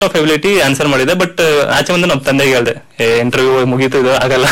Of ability answer ಮಾಡಿದೆ but ಆಚೆ ಬಂದು ನಮ್ಮ ತಂದೆಗೆ ಹೇಳ್ದೆ ಇಂಟರ್ವ್ಯೂ ಮುಗೀತು ಇದು ಆಗಲ್ಲ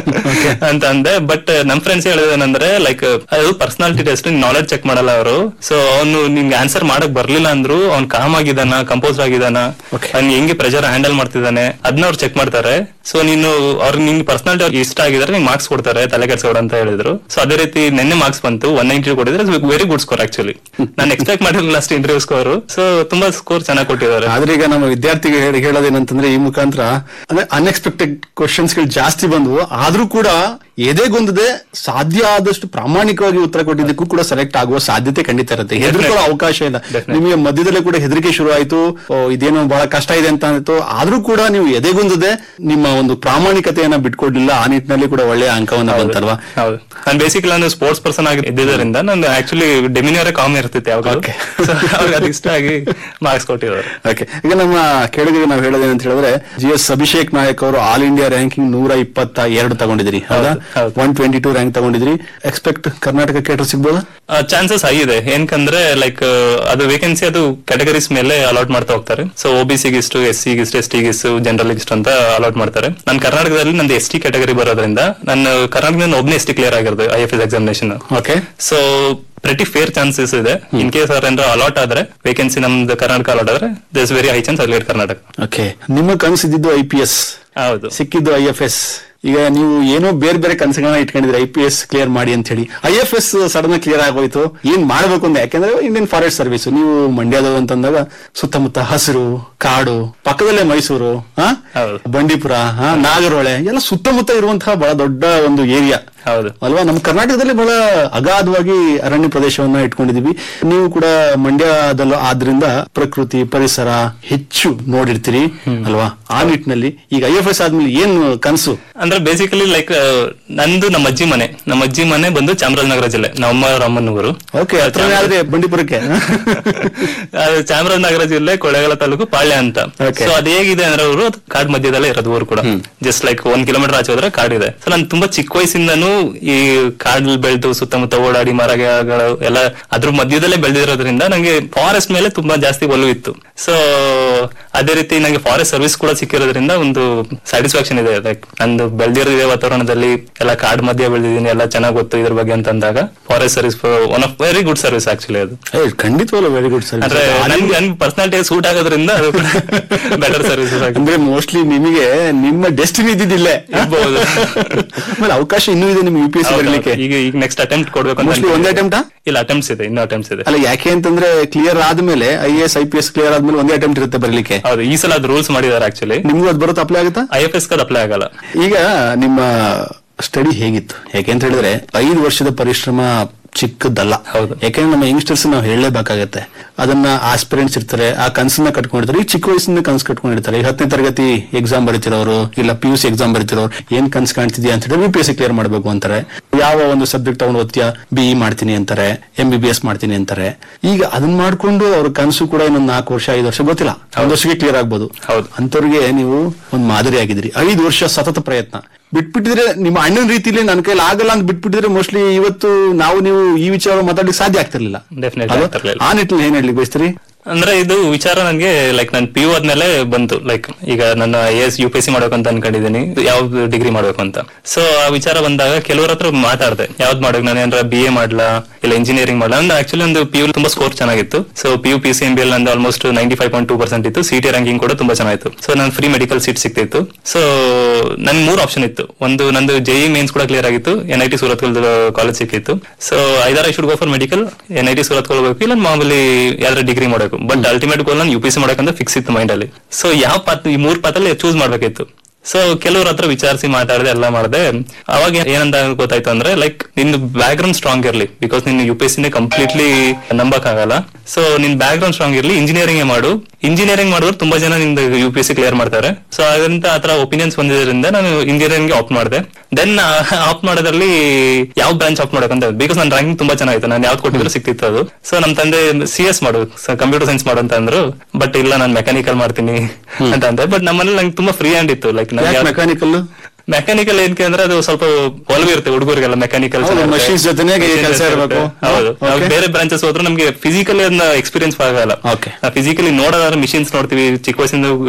ಅಂತ ಅಂದೆ ಬಟ್ ನಮ್ ಫ್ರೆಂಡ್ಸ್ ಹೇಳಿದೇನಂದ್ರೆ ಲೈಕ್ ಅದು ಪರ್ಸನಾಲಿಟಿ ಟೆಸ್ಟ್ ನಾಲೆಜ್ ಚೆಕ್ ಮಾಡಲ್ಲ ಅವರು ಸೊ ಅವನು ನಿಮ್ಗೆ ಆನ್ಸರ್ ಮಾಡಕ್ ಬರ್ಲಿಲ್ಲ ಅಂದ್ರು ಅವ್ನ್ ಕಾಮ್ ಆಗಿದಾನ ಕಂಪೋಸ್ ಆಗಿದಾನ ಅವ್ನ್ ಹೆಂಗೆ ಪ್ರೆಷರ್ ಹ್ಯಾಂಡಲ್ ಮಾಡ್ತಿದ್ದಾನೆ ಅದನ್ನ ಅವ್ರು ಚೆಕ್ ಮಾಡ್ತಾರೆ ಸೊ ನೀನು ಅವ್ರ ನಿಂಗೆ ಪರ್ಸನಾಲಿಟಿ ಅವ್ರಿಗೆ ಇಷ್ಟ ಆಗಿದ್ರೆ ನಿಂಗೆ ಮಾರ್ಕ್ಸ್ ಕೊಡ್ತಾರೆ ತಲೆ ಕೆಡ್ಸೋಡ ಅಂತ ಹೇಳಿದ್ರು ಸೊ ಅದೇ ರೀತಿ ನಿನ್ನೆ ಮಾರ್ಕ್ಸ್ ಬಂತು ಒನ್ ನೈಂಟಿ ಕೊಟ್ಟಿದ್ರೆ ವೆರಿ ಗುಡ್ ಸ್ಕೋರ್ ಆಕ್ಚುಲಿ ನಾನು ಎಕ್ಸ್ಪೆಕ್ಟ್ ಮಾಡಿರಲಿಲ್ಲ ಅಷ್ಟು ಇಂಟರ್ವ್ಯೂ ಸ್ಕೋರ್ ಸೊ ತುಂಬಾ ಸ್ಕೋರ್ ಚೆನ್ನಾಗಿ ಕೊಟ್ಟಿದ್ದಾರೆ ಆದ್ರೆ ಈಗ ನಮ್ಮ ವಿದ್ಯಾರ್ಥಿಗೆ ಹೇಳಿ ಹೇಳೋದೇನಂತಂದ್ರೆ ಈ ಮುಖಾಂತರ ಅಂದ್ರೆ ಅನ್ಎಕ್ಸ್ಪೆಕ್ಟೆಡ್ ಕ್ವಶನ್ಸ್ ಗಳು ಜಾಸ್ತಿ ಬಂದವು ಆದ್ರೂ ಕೂಡ ಎದೆಗೊಂದದೆ ಸಾಧ್ಯ ಆದಷ್ಟು ಪ್ರಾಮಾಣಿಕವಾಗಿ ಉತ್ತರ ಕೊಟ್ಟಿದ್ದಕ್ಕೂ ಕೂಡ ಸೆಲೆಕ್ಟ್ ಆಗುವ ಸಾಧ್ಯತೆ ಖಂಡಿತ ಇರುತ್ತೆ ಹೆದರ್ಕೊಳ್ಳೋ ಅವಕಾಶ ಇಲ್ಲ Definitely. ನಿಮಗೆ ಮಧ್ಯದಲ್ಲೇ ಕೂಡ ಹೆದರಿಕೆ ಶುರು ಆಯ್ತು ಓ, ಇದೇನೋ ಬಹಳ ಕಷ್ಟ ಇದೆ ಅಂತ ಆಯ್ತು ಆದ್ರೂ ಕೂಡ ನೀವು ಎದೆಗುಂದದೆ ನಿಮ್ಮ ಒಂದು ಪ್ರಾಮಾಣಿಕತೆಯನ್ನ ಬಿಟ್ಕೊಡ್ಲಿಲ್ಲ ಆ ನಿಟ್ಟಿನಲ್ಲಿ ಕೂಡ ಒಳ್ಳೆಯ ಅಂಕವನ್ನ ಬಂತಲ್ವಾ ಹೌದು ನಾನು ಬೇಸಿಕಲಿ ನಾನು ಸ್ಪೋರ್ಟ್ಸ್ ಪರ್ಸನ್ ಆಗಿ ಇದ್ದಿದ್ದರಿಂದ ನಾನು ಆಕ್ಚುಲಿ ಡೆಮಿನಿಯರೇ ಕಾಮ್ ಇರ್ತಿತ್ತು ಯಾವಾಗ Okay. ಅವ್ರಿಗೆ ಅದು ಇಷ್ಟ ಆಗಿ ಮಾರ್ಕ್ಸ್ ಕೊಟ್ಟಿದ್ದಾರೆ ಓಕೆ ಈಗ ನಮ್ಮ ಕೆಳಗೆ ನಾವು ಹೇಳೋದೇನಂತ ಹೇಳಿದ್ರೆ ಜಿ ಎಸ್ ಅಭಿಷೇಕ್ ನಾಯಕ್ ಅವರು ಆಲ್ ಇಂಡಿಯಾ ರ್ಯಾಂಕಿಂಗ್ ನೂರ ಇಪ್ಪತ್ತ ಎರಡು ತಗೊಂಡಿದ್ರಿ ಹೌದಾ ಹೌದು. ಒನ್ ಟ್ವೆಂಟಿ ಟೂ ರ್ಯಾಂಕ್ ತಗೊಂಡಿದ್ರಿ ಎಕ್ಸ್ಪೆಕ್ಟ್ ಕರ್ನಾಟಕ ಕೇಟರ್ ಸಿಗ್ಬೋದಾ ಚಾನ್ಸಸ್ ಹೈ ಇದೆ ಏನಕಂದ್ರೆ ಲೈಕ್ ಅದು ವೇಕೆನ್ಸಿ ಅದು ಕ್ಯಾಟಗರೀಸ್ ಮೇಲೆ ಅಲಾಟ್ ಮಾಡ್ತಾ ಹೋಗ್ತಾರೆ ಸೊ ಒ ಬಿ ಇಷ್ಟು ಎಸ್ ಸಿ ಇಷ್ಟು ಎಸ್ ಟಿ ಇಷ್ಟು ಜನರಲ್ ಇಷ್ಟು ಅಂತ ಅಲಾಟ್ ಮಾಡ್ತಾರೆ ನಾನು ಕರ್ನಾಟಕದಲ್ಲಿ ನಂದು ಎಸ್ ಟಿ ಕ್ಯಾಟಗರಿ ಬರೋದ್ರಿಂದ ನಾನು ಕರ್ನಾಟಕದಿಂದ ಒಬ್ಬನೇ ಎಸ್ ಟಿ ಕ್ಲಿಯರ್ ಆಗಿರೋದು I F S examination okay so pretty fair chances ಇದೆ ಇನ್ ಕೇಸ್ ಅವ್ರ ಏನಾರ ಅಲಾಟ್ ಆದ್ರೆ ವೇಕೆನ್ಸಿ ನಮ್ದು ಕರ್ನಾಟಕ ಅಲಾಟ್ ಆದ್ರೆ ದಿಸ್ ವೆರಿ ಹೈ ಚಾನ್ಸ್ ಅಲ್ಲಿ ಕರ್ನಾಟಕ ಓಕೆ ನಿಮ್ಮ ಕನಸಿದ್ದು ಐ ಪಿ ಎಸ್ ಹೌದು ಸಿಕ್ಕಿದ್ದು ಐ ಎಫ್ ಎಸ್ ಈಗ ನೀವು ಏನೋ ಬೇರೆ ಬೇರೆ ಕನಸುಗಳನ್ನ ಇಟ್ಕೊಂಡಿದ್ರೆ ಐ ಪಿ ಎಸ್ ಕ್ಲಿಯರ್ ಮಾಡಿ ಅಂತ ಹೇಳಿ I F S sudden clear ಆಗೋಯ್ತು ಏನ್ ಮಾಡ್ಬೇಕು ಅಂತ ಯಾಕಂದ್ರೆ ಇಂಡಿಯನ್ ಫಾರೆಸ್ಟ್ ಸರ್ವಿಸ್ ನೀವು ಮಂಡ್ಯದವರು ಅಂತಂದಾಗ ಸುತ್ತಮುತ್ತ ಹಸಿರು ಕಾಡು ಪಕ್ಕದಲ್ಲೇ ಮೈಸೂರು ಆ? ಹೌದು. ಬಂಡೀಪುರ ಆ, ನಾಗರಹೊಳೆ ಎಲ್ಲ ಸುತ್ತಮುತ್ತ ಇರುವಂತಹ ಬಹಳ ದೊಡ್ಡ ಒಂದು ಏರಿಯಾ ಹೌದು ಅಲ್ವಾ ನಮ್ಮ ಕರ್ನಾಟಕದಲ್ಲಿ ಬಹಳ ಅಗಾಧವಾಗಿ ಅರಣ್ಯ ಪ್ರದೇಶವನ್ನ ಇಟ್ಕೊಂಡಿದೀವಿ ನೀವು ಕೂಡ ಮಂಡ್ಯದಲ್ಲೂ ಆದ್ರಿಂದ ಪ್ರಕೃತಿ ಪರಿಸರ ಹೆಚ್ಚು ನೋಡಿರ್ತೀರಿ ಅಲ್ವಾ ಆ ನಿಟ್ಟಿನಲ್ಲಿ ಈಗ ಐ ಎಫ್ ಎಸ್ ಆದ್ಮೇಲೆ ಏನು ಕನಸು ಅಂದ್ರೆ ಬೇಸಿಕಲಿ ಲೈಕ್ ನಂದು ನಮ್ಮ ಅಜ್ಜಿ ಮನೆ ನಮ್ಮ ಅಜ್ಜಿ ಮನೆ ಬಂದು ಚಾಮರಾಜನಗರ ಜಿಲ್ಲೆ ನಮ್ಮ ಅಮ್ಮನೂರು ಓಕೆ ಹತ್ರನೇ ಆದ್ರೆ ಬಂಡೀಪುರಕ್ಕೆ ಅದು ಚಾಮರಾಜನಗರ ಜಿಲ್ಲೆ ಕೊಳ್ಳೇಗಾಲ ತಾಲೂಕು ಪಾಳ್ಯ ಅಂತ Okay. ಸೊ ಅದು ಹೇಗಿದೆ ಅಂದ್ರೆ ಅವರು ಕಾಡ್ ಮಧ್ಯದಲ್ಲೇ ಇರೋದು ಊರು ಕೂಡ ಜಸ್ಟ್ ಲೈಕ್ ಒಂದ್ ಕಿಲೋಮೀಟರ್ ಆಚೆ ಹೋದ್ರೆ ಕಾಡಿದೆ ಸೊ ನಾನು ತುಂಬಾ ಚಿಕ್ಕ ವಯಸ್ಸಿಂದನೂ ಈ ಕಾಡಲ್ಲಿ ಬೆಳೆದು ಸುತ್ತಮುತ್ತ ಓಡಾಡಿ ಮರಗಳು ಎಲ್ಲ ಅದ್ರ ಮಧ್ಯದಲ್ಲೇ ಬೆಳೆದಿರೋದ್ರಿಂದ ನಂಗೆ ಫಾರೆಸ್ಟ್ ಮೇಲೆ ತುಂಬಾ ಜಾಸ್ತಿ ಒಲವು ಇತ್ತು ಸೊ ಅದೇ ರೀತಿ ನಂಗೆ ಫಾರೆಸ್ಟ್ ಸರ್ವಿಸ್ ಕೂಡ ಸಿಕ್ಕಿರೋದ್ರಿಂದ ಒಂದು ಸ್ಯಾಟಿಸ್ಫ್ಯಾಕ್ಷನ್ ಇದೆ ಲೈಕ್ ನಂದು ಬೆಳೆದಿರೋ ವಾತಾವರಣದಲ್ಲಿ ಎಲ್ಲ ಕಾಡ್ ಮಧ್ಯೆ ಬೆಳೆದಿದ್ದೀನಿ ಎಲ್ಲ ಚೆನ್ನಾಗಿ ಗೊತ್ತು ಇದ್ರ ಬಗ್ಗೆ ಅಂತ ಅಂದಾಗ forest service one of very good service actually ಅದು ಏ, ಖಂಡಿತವಲ್ಲ ವೆರಿ ಗುಡ್ ಸರ್ ಅಂದ್ರೆ ನನ್ಗೆ ನನ್ ಪರ್ಸನಾಲಿಟಿ ಸೂಟ್ ಆಗೋದ್ರಿಂದ ಅದು ಬೆಟರ್ ಸರ್ವಿಸಸ್ ಆಗಿದೆ ಅಂದ್ರೆ ಮೋಸ್ಟ್ಲಿ ನಿಮಗೆ ನಿಮ್ಮ ಡೆಸ್ಟಿನಿ ಇದ್ದಿದ್ದಿಲ್ಲೇ ಇರ್ಬೋದು. ಆಮೇಲೆ ಅವಕಾಶ ಇನ್ನೂ ಇದೆ ನಿಮ್ಗೆ ಯು ಪಿ ಎಸ್ ಬರಲಿಕ್ಕೆ ಈಗ ಈಗ ನೆಕ್ಸ್ಟ್ ಅಟೆಂಪ್ಟ್ ಕೊಡ್ಬೇಕು ಅಂತ ಮೋಸ್ಟ್ಲಿ ಒಂದೇ ಅನ್ಕೊಂಡಿದ್ದೀನಿ. ಅಟೆಂಪ್ಟಾ ಇಲ್ಲ ಅಟೆಂಪ್ಟ್ಸ್ ಇದೆ ಇನ್ನೂ ಅಟೆಂಪ್ಟ್ಸ್ ಇದೆ ಅಲ್ಲ ಯಾಕೆ ಅಂತಂದ್ರೆ ಕ್ಲಿಯರ್ ಆದ್ಮೇಲೆ I S I P S clear ಆದ್ಮೇಲೆ ಒಂದೇ ಅಟೆಂಪ್ಟ್ ಇರುತ್ತೆ ಬರಲಿಕ್ಕೆ ಹೌದು ಈ ಸಲ ಅದು ರೂಲ್ಸ್ ಮಾಡಿದ್ದಾರೆ ಆಕ್ಚುಲಿ ನಿಮ್ಗೂ ಅದು ಬರುತ್ತೆ ಅಪ್ಲೈ ಆಗುತ್ತಾ ಐ ಎಫ್ ಎಸ್ ಕದ್ ಅಪ್ಲೈ ಆಗಲ್ಲ ಈಗ ನಿಮ್ಮ ಸ್ಟಡಿ ಹೇಗಿತ್ತು ಯಾಕೆಂತ ಹೇಳಿದ್ರೆ ಐದು ವರ್ಷದ ಪರಿಶ್ರಮ ಚಿಕ್ಕದಲ್ಲ ಹೌದು. ಯಾಕೆಂದ್ರೆ ನಮ್ಮ ಯಂಗ್ಸ್ಟರ್ಸ್ ನಾವು ಹೇಳಲೇಬೇಕಾಗತ್ತೆ ಅದನ್ನ ಆಸ್ಪಿರೆಂಟ್ಸ್ ಇರ್ತಾರೆ ಆ ಕನಸನ್ನ ಕಟ್ಕೊಂಡಿರ್ತಾರೆ ಈ ಚಿಕ್ಕ ವಯಸ್ಸಿಂದ ಕನಸು ಕಟ್ಕೊಂಡಿರ್ತಾರೆ ಈ ಹತ್ತನೇ ತರಗತಿ ಎಕ್ಸಾಮ್ ಬರೀತಿರೋರು ಇಲ್ಲ ಪಿ ಯು ಸಿ ಎಕ್ಸಾಮ್ ಬರೀತಿರೋರು ಏನ್ ಕನಸು ಕಾಣ್ತಿದ್ಯಾ ಅಂತ ಹೇಳಿದ್ರೆ U P S C clear ಮಾಡ್ಬೇಕು ಅಂತಾರೆ ಯಾವ ಒಂದು ಸಬ್ಜೆಕ್ಟ್ ತಗೊಂಡು ಓದ್ತೀಯಾ ಬಿ ಇ ಮಾಡ್ತೀನಿ ಅಂತಾರೆ ಎಂ ಬಿ ಬಿ ಎಸ್ ಮಾಡ್ತೀನಿ ಅಂತಾರೆ ಈಗ ಅದನ್ನ ಮಾಡ್ಕೊಂಡು ಅವ್ರ ಕನಸು ಕೂಡ ಇನ್ನೊಂದು ನಾಲ್ಕು ವರ್ಷ ಐದು ವರ್ಷ ಗೊತ್ತಿಲ್ಲ ಒಂದ್ ವರ್ಷಕ್ಕೆ ಕ್ಲಿಯರ್ ಆಗ್ಬೋದು ಹೌದು. ಅಂತವ್ರಿಗೆ ನೀವು ಒಂದು ಮಾದರಿ ಆಗಿದ್ರಿ ಐದು ವರ್ಷ ಸತತ ಪ್ರಯತ್ನ ಬಿಟ್ಬಿಟ್ಟಿದ್ರೆ ನಿಮ್ಮ ಅಣ್ಣನ ರೀತಿಲಿ ನನ್ನ ಕೈಲಿ ಆಗಲ್ಲ ಅಂತ ಬಿಟ್ಬಿಟ್ಟಿದ್ರೆ ಮೋಸ್ಟ್ಲಿ ಇವತ್ತು ನಾವು ನೀವು ಈ ವಿಚಾರ ಮಾತಾಡ್ಲಿಕ್ಕೆ ಸಾಧ್ಯ ಆಗ್ತಿರ್ಲಿಲ್ಲ Definitely ಅಲ್ವಾ? ಆಗ್ತಿರ್ಲಿಲ್ಲ. ಆ ನಿಟ್ಟಿನಲ್ಲಿ ಏನ್ ಹೇಳಿ ಬಯಸ್ತೀರಿ ಅಂದ್ರೆ ಇದು ವಿಚಾರ ನನ್ಗೆ ಲೈಕ್ ನಾನು ಪಿ ಯು ಆದ್ಮೇಲೆ ಬಂತು ಲೈಕ್ ಈಗ ನನ್ನ ಎಸ್ ಯು ಪಿ ಸಿ ಮಾಡ್ಬೇಕು ಅಂತ ಅನ್ಕೊಂಡಿದ್ದೀನಿ ಯಾವ್ದು ಡಿಗ್ರಿ ಮಾಡ್ಬೇಕು ಅಂತ ಸೊ ಆ ವಿಚಾರ ಬಂದಾಗ ಕೆಲವ್ರ ಹತ್ರ ಮಾತಾಡ್ದೆ ಯಾವ್ದು ಮಾಡ್ಬೇಕು ನಾನು ಏನಾರ ಬಿ ಎ ಮಾಡ್ಲಾ ಇಲ್ಲ ಇಂಜಿನಿಯರಿಂಗ್ ಮಾಡ್ಲಾ ಅಂದ್ರೆ ಆಕ್ಚುಲಿ ಒಂದು ಪಿ ಯು ತುಂಬಾ ಸ್ಕೋರ್ ಚೆನ್ನಾಗಿತ್ತು so P U P C M B L ನಂದು almost ninety five point two percent ಇತ್ತು ಸಿ ಟಿ ರ್ಯಾಂಕಿಂಗ್ ಕೂಡ ತುಂಬಾ ಚೆನ್ನಾಗಿತ್ತು ಸೊ ನಾನು ಫ್ರೀ ಮೆಡಿಕಲ್ ಸೀಟ್ ಸಿಕ್ತಿತ್ತು ಸೊ ನನ್ ಮೂರು ಆಪ್ಷನ್ ಇತ್ತು ಒಂದು ನಂದು ಜೆಇ ಮೇನ್ಸ್ ಕೂಡ ಕ್ಲಿಯರ್ ಆಗಿತ್ತು N I T Surat college ಸಿಕ್ಕಿತ್ತು ಸೊ ಐದಾರು I should go for medical N I T Surat ಹೋಗ್ಬೇಕು ಇಲ್ಲ ಮಾಮೂಲಿ ಯಾವ್ದಾರ ಡಿಗ್ರಿ ಮಾಡಬೇಕು ಬಟ್ ಅಲ್ಟಿಮೇಟ್ ಗೋಲ್ ನಾನು ಯು ಪಿ ಸಿ ಮಾಡಬೇಕಂತ ಫಿಕ್ಸ್ ಇತ್ತು ಮೈಂಡ್ ಅಲ್ಲಿ ಸೊ ಯಾವ ಪಾತ್ ಈ ಮೂರ್ ಪಾತಲ್ಲಿ ಚೂಸ್ ಮಾಡ್ಬೇಕಿತ್ತು ಸೊ ಕೆಲವ್ರ ಹತ್ರ ವಿಚಾರಿಸಿ ಮಾತಾಡಿದೆ ಎಲ್ಲ ಮಾಡಿದೆ ಅವಾಗ ಏನಂತ ಗೊತ್ತಾಯ್ತು ಅಂದ್ರೆ ಲೈಕ್ ನಿನ್ ಬ್ಯಾಕ್ ಗ್ರೌಂಡ್ ಸ್ಟ್ರಾಂಗ್ ಇರ್ಲಿ ಬಿಕಾಸ್ ನಿನ್ ಯು ಪಿ ಎಸ್ ಕಂಪ್ಲೀಟ್ಲಿ ನಂಬಕ್ ಆಗಲ್ಲ ಸೊ ನಿನ್ ಬ್ಯಾಕ್ ಗ್ರೌಂಡ್ ಸ್ಟ್ರಾಂಗ್ ಇರ್ಲಿ ಇಂಜಿನಿಯರಿಂಗ್ ಮಾಡು ಇಂಜಿನಿಯರಿಂಗ್ ಮಾಡಿದ್ರೆ ತುಂಬಾ ಜನ ನಿಂದು U P S C clear ಮಾಡ್ತಾರೆ ಸೊ ಅದರಿಂದ ಆತರ ಒಪಿನಿಯನ್ಸ್ ಬಂದಿದ್ರಿಂದ ನಾನು ಇಂಜಿನಿಯರಿಂಗ್ ಆಪ್ಟ್ ಮಾಡಿದೆ ದೆನ್ ಆಪ್ಟ್ ಮಾಡೋದ್ರಲ್ಲಿ ಯಾವ ಬ್ರಾಂಚ್ ಆಪ್ಟ್ ಮಾಡಬೇಕಂತ ಬಿಕಾಸ್ ನನ್ನ ರ್ಯಾಂಕಿಂಗ್ ತುಂಬಾ ಚೆನ್ನಾಗಿತ್ತು ನಾನು ಯಾವ್ದು ಕೊಟ್ಟಿದ್ರು ಸಿಕ್ತಿತ್ತು ಅದು ಸೊ ನಮ್ ತಂದೆ ಸಿ ಎಸ್ ಮಾಡು ಕಂಪ್ಯೂಟರ್ ಸೈನ್ಸ್ ಮಾಡು ಅಂತ ಅಂದ್ರು ಬಟ್ ಇಲ್ಲ ನಾನು ಮೆಕ್ಯಾನಿಕಲ್ ಮಾಡ್ತೀನಿ ಅಂತ ಅಂದೆ ಬಟ್ ನಮ್ಮನೇಲಿ ನಂಗೆ ತುಂಬಾ ಫ್ರೀ ಹ್ಯಾಂಡ್ ಇತ್ತು ಲೈಕ್ ಯಾಕೆ ಮೆಕ್ಯಾನಿಕಲ್ ಮೆಕ್ಯಾನಿಕಲ್ ಏನಕ್ಕೆ ಅಂದ್ರೆ ಅದು ಸ್ವಲ್ಪ ಒಲವು ಇರುತ್ತೆ ಹುಡುಗರಿಗೆಲ್ಲ ಮೆಕ್ಯಾನಿಕಲ್ ಹೌದು, machines ಜೊತೆನೇ ಕೆಲ್ಸ ಇರ್ಬೇಕು. ಹೌದು ನಾವು Okay. ಬೇರೆ ಬ್ರಾಂಚಸ್ ಹೋದ್ರೆ ನಮ್ಗೆ ಫಿಸಿಕಲಿ ಅದನ್ನ ಎಕ್ಸ್ಪೀರಿಯನ್ಸ್ ಆಗಲ್ಲ Okay. ಫಿಸಿಕಲಿ ನೋಡೋದಾದ್ರೆ ಮಿಷಿನ್ಸ್ ನೋಡ್ತೀವಿ ಚಿಕ್ಕ ವಯಸ್ಸಿಂದ